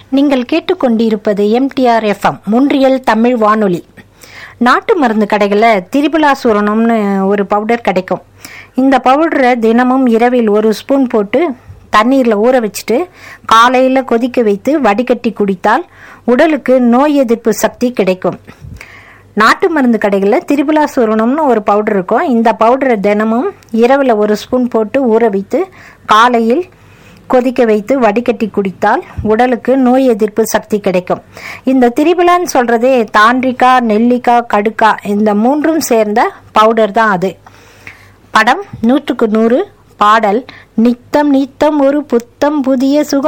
நீங்கள் கேட்டுக்கொண்டிருப்பது MTR FM முன்றியல் Tamil வானொலி நாட்டு மருந்து கடைகளில் திரிபுலாசூரணம்னு ஒரு பவுடர் கிடைக்கும் இந்த பவுடரை தினமும் இரவில் ஒரு ஸ்பூன் போட்டு தண்ணீரில் ஊற வச்சுட்டு காலையில் கொதிக்க வைத்து வடிகட்டி குடித்தால் உடலுக்கு நோய் எதிர்ப்பு சக்தி கிடைக்கும் நாட்டு மருந்து கடைகளில் திரிபுலாசூரணம்னு ஒரு பவுடர் இருக்கும் இந்த பவுடரை தினமும் இரவில் ஒரு ஸ்பூன் போட்டு ஊற வைத்து காலையில் கொதிக்க வைத்து வடிகட்டி குடித்தால் உடலுக்கு நோய் எதிர்ப்பு சக்தி கிடைக்கும் இந்த திரிபுலான்னு சொல்றதே தாண்டிக்கா நெல்லிக்காய் கடுக்கா இந்த மூன்றும் சேர்ந்த பவுடர் தான் அது படம் நூற்றுக்கு நூறு பாடல் நித்தம் நித்தம் ஒரு புத்தம் புதிய சுகம்